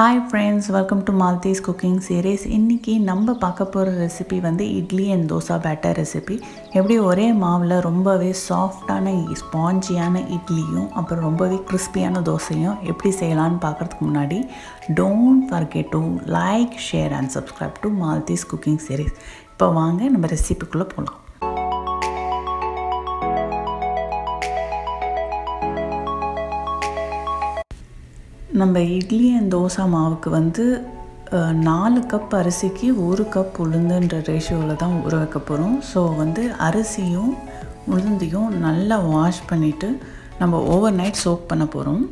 hi friends welcome to Maltese cooking series இன்றைக்கி நம்ம பார்க்க போகிற ரெசிபி வந்து idli and dosa batter recipe எப்படி ஒரே மாவில் ரொம்பவே சாஃப்டான ஸ்பாஞ்சியான இட்லியும் அப்புறம் ரொம்பவே கிறிஸ்பியான தோசையும் எப்படி செய்யலான்னு பார்க்குறதுக்கு முன்னாடி don't forget to like share and subscribe to Maltese cooking series இப்போ வாங்க நம்ம ரெசிபிக்குள்ளே போகலாம் நம்ம இட்லி அண்ட் தோசை மாவுக்கு வந்து நாலு கப் அரிசிக்கு ஒரு கப் உளுந்துன்ற ரேஷியோவில் தான் ஊற வைக்க போகிறோம் ஸோ வந்து அரிசியும் உளுந்தையும் நல்லா வாஷ் பண்ணிவிட்டு நம்ம ஓவர் நைட் சோக் பண்ண போகிறோம்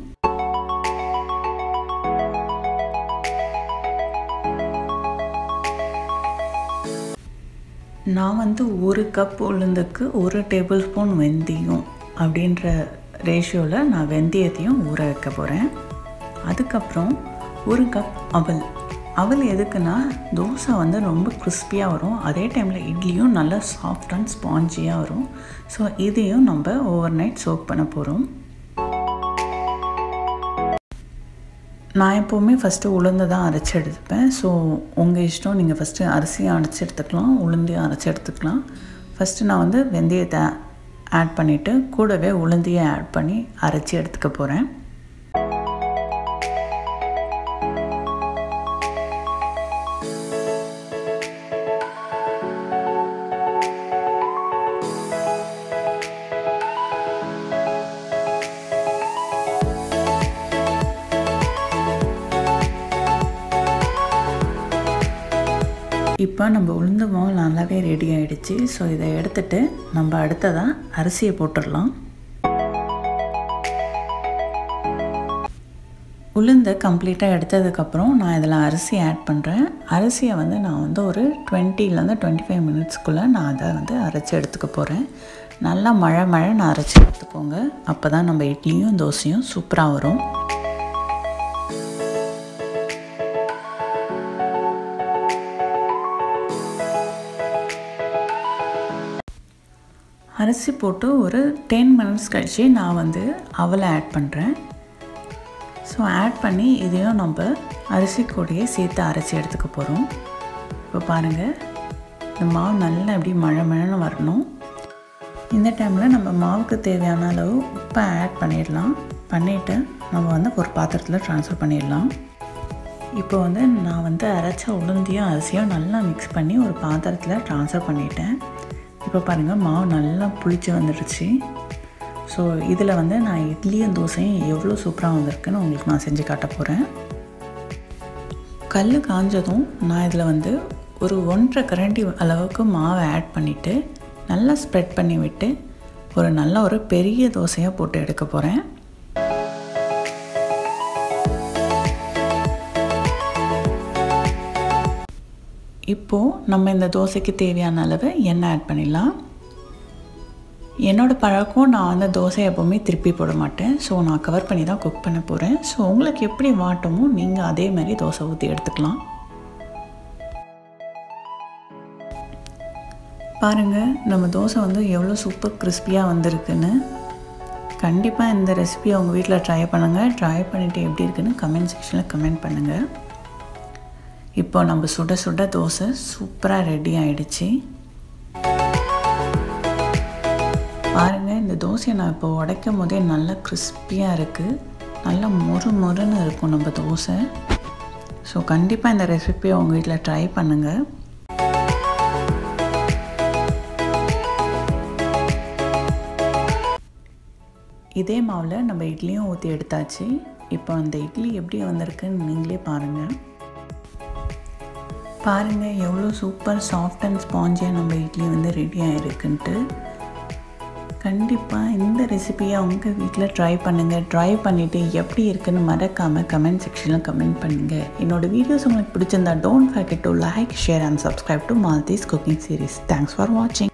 நான் வந்து ஒரு கப் உளுந்துக்கு ஒரு டேபிள் ஸ்பூன் வெந்தயம் அப்படின்ற ரேஷியோவில் நான் வெந்தயத்தையும் ஊற வைக்க போகிறேன் அதுக்கப்புறம் ஒரு கப் அவல் அவல் எதுக்குன்னா தோசை வந்து ரொம்ப கிறிஸ்பியாக வரும் அதே டைமில் இட்லியும் நல்லா சாஃப்ட் அண்ட் ஸ்பாஞ்சியாக வரும் ஸோ இதையும் நம்ம ஓவர் நைட் சோக் பண்ண போகிறோம் நான் எப்போவுமே ஃபஸ்ட்டு உளுந்து தான் அரைச்சி எடுத்துப்பேன் ஸோ உங்கள் இஷ்டம் நீங்கள் ஃபஸ்ட்டு அரிசியும் அரைச்சி எடுத்துக்கலாம் உளுந்தையும் அரைச்சி எடுத்துக்கலாம் ஃபஸ்ட்டு நான் வந்து வெந்தயத்தை ஆட் பண்ணிவிட்டு கூடவே உளுந்தையும் ஆட் பண்ணி அரைச்சி எடுத்துக்க போகிறேன் இப்போ நம்ம உளுந்து மாவு நல்லாவே ரெடி ஆகிடுச்சு ஸோ இதை எடுத்துகிட்டு நம்ம அடுத்ததாக அரிசியை போட்டுடலாம் உளுந்தை கம்ப்ளீட்டாக எடுத்ததுக்கப்புறம் நான் இதில் அரிசி ஆட் பண்ணுறேன் அரிசியை வந்து நான் வந்து ஒரு டுவெண்ட்டிலேருந்து டுவெண்ட்டி ஃபைவ் மினிட்ஸ்க்குள்ளே நான் அதை வந்து அரைச்சி எடுத்துக்க போகிறேன் நல்லா மழை மழை நான் அரைச்சி எடுத்துக்கோங்க அப்போ தான் நம்ம இட்லியும் தோசையும் சூப்பராக வரும் அரிசி போட்டு ஒரு டென் மினிட்ஸ் கழித்து நான் வந்து அவலை ஆட் பண்ணுறேன் ஸோ ஆட் பண்ணி இதையும் நம்ம அரிசி கூடையே சேர்த்து அரைச்சி எடுத்துக்க போகிறோம் இப்போ பாருங்கள் இந்த மாவு நல்லா எப்படி மழை மழைன்னு வரணும் இந்த டைமில் நம்ம மாவுக்கு தேவையான அளவு உப்பை ஆட் பண்ணிடலாம் பண்ணிவிட்டு நம்ம வந்து ஒரு பாத்திரத்தில் ட்ரான்ஸ்ஃபர் பண்ணிடலாம் இப்போ வந்து நான் வந்து அரைச்ச உளுந்தியும் அரிசியும் நல்லா மிக்ஸ் பண்ணி ஒரு பாத்திரத்தில் ட்ரான்ஸ்ஃபர் பண்ணிட்டேன் இப்போ பாருங்கள் மாவு நல்லா புளிச்சு வந்துடுச்சு ஸோ இதில் வந்து நான் இட்லியும் தோசையும் எவ்வளோ சூப்பராக வந்திருக்குன்னு உங்களுக்கு நான் செஞ்சு காட்ட போகிறேன் கல் காஞ்சதும் நான் இதில் வந்து ஒரு ஒன்றரை கரண்டி அளவுக்கு மாவை ஆட் பண்ணிவிட்டு நல்லா ஸ்ப்ரெட் பண்ணி விட்டு ஒரு நல்ல ஒரு பெரிய தோசையாக போட்டு எடுக்க போகிறேன் இப்போது நம்ம இந்த தோசைக்கு தேவையான அளவு எண்ணெய் ஆட் பண்ணிடலாம் என்னோடய பழக்கம் நான் வந்து தோசை எப்போவுமே திருப்பி போட மாட்டேன் ஸோ நான் கவர் பண்ணி தான் குக் பண்ண போகிறேன் ஸோ உங்களுக்கு எப்படி வாட்டமோ நீங்கள் அதே மாதிரி தோசை ஊற்றி எடுத்துக்கலாம் பாருங்கள் நம்ம தோசை வந்து எவ்வளோ சூப்பர் கிறிஸ்பியாக வந்திருக்குன்னு கண்டிப்பாக இந்த ரெசிபியை உங்கள் வீட்டில் ட்ரை பண்ணுங்கள் ட்ரை பண்ணிவிட்டு எப்படி இருக்குன்னு கமெண்ட் செக்ஷனில் கமெண்ட் பண்ணுங்கள் இப்போ நம்ம சுட சுட தோசை சூப்பராக ரெடி ஆயிடுச்சு பாருங்கள் இந்த தோசையை நான் இப்போ உடைக்கும் போதே நல்லா கிறிஸ்பியாக இருக்குது நல்லா மொறு மொறுன்னு இருக்கும் நம்ம தோசை ஸோ கண்டிப்பாக இந்த ரெசிபியை உங்கள் வீட்டில் ட்ரை பண்ணுங்கள் இதே மாவில் நம்ம இட்லியும் ஊற்றி எடுத்தாச்சு இப்போ அந்த இட்லி எப்படி வந்திருக்குன்னு நீங்களே பாருங்கள் பாருங்கள் எவ்வளோ சூப்பர் சாஃப்ட் அண்ட் ஸ்பாஞ்சியாக நம்ம இட்லி வந்து ரெடி ஆகிருக்குன்ட்டு கண்டிப்பாக இந்த ரெசிபியை உங்கள் வீட்டில் ட்ரை பண்ணுங்கள் ட்ரை பண்ணிவிட்டு எப்படி இருக்குன்னு மறக்காமல் கமெண்ட் செக்ஷனில் கமெண்ட் பண்ணுங்கள் என்னோடய வீடியோஸ் உங்களுக்கு பிடிச்சிருந்தா don't forget to like share and subscribe to Maltese cooking series thanks for வாட்சிங்